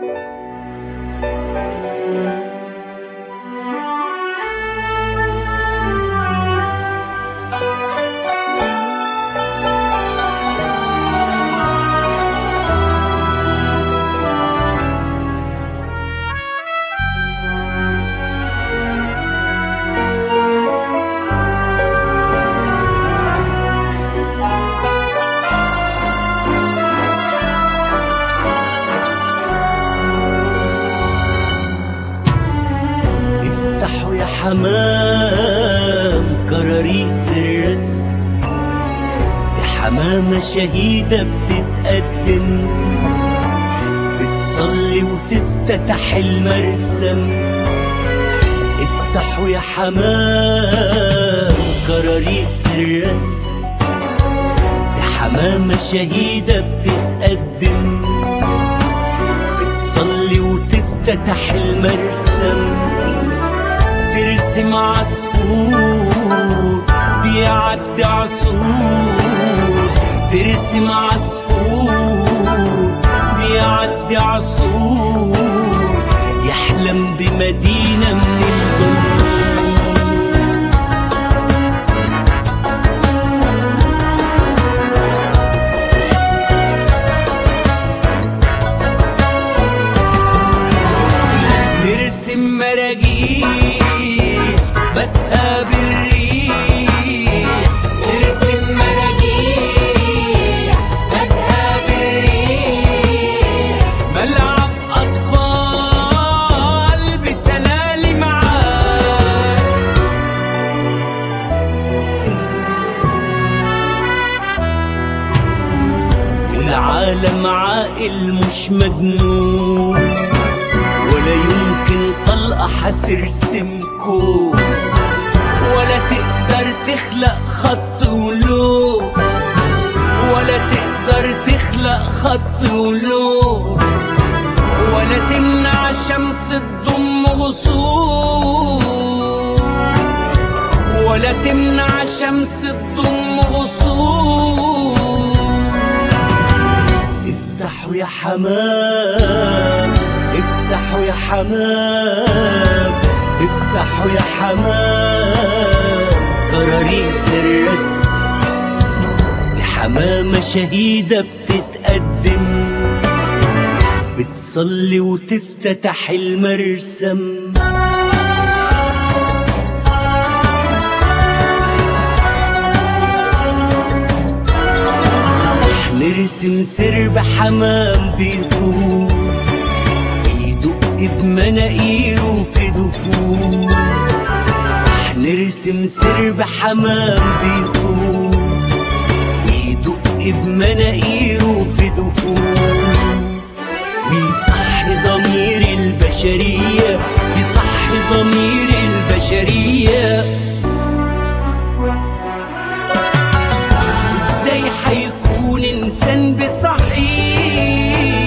افتحوا يا حمام كراريس الرسم دي حمامة شهيدة بتتقدم بتصلي وتفتتح المرسم افتحوا يا حمام كراريس الرسم دي حمامة شهيدة بتتقدم بتصلي وتفتتح المرسم ترسم عصفور بيعدي عصور ترسم عصفور بيعدي عصور يحلم بمدينة من الجنون نرسم مراجيح بتقابل الريح نرسم مراجيح بتقابل الريح ملعب أطفال بسلالي معاه والعالم عاقل مش مجنون ولا يمكن طلقة حترسم كون ولا تقدر تخلق خط ولون ولا تقدر تخلق خط ولون ولا تمنع شمس تضم غصون ولا تمنع شمس تضم غصون افتحوا يا حمام افتحوا يا حمام افتحوا يا حمام كراريس الرسم دي حمامة شهيدة بتتقدم بتصلي وتفتتح المرسم نرسم سرب حمام بيطوف يدق بمناقيره في دفوف نرسم سرب حمام بيطوف يدق بمناقيره في دفوف ويصحي ضمير البشرية يصحي ضمير البشرية ازاي حيكون انسان بصحيح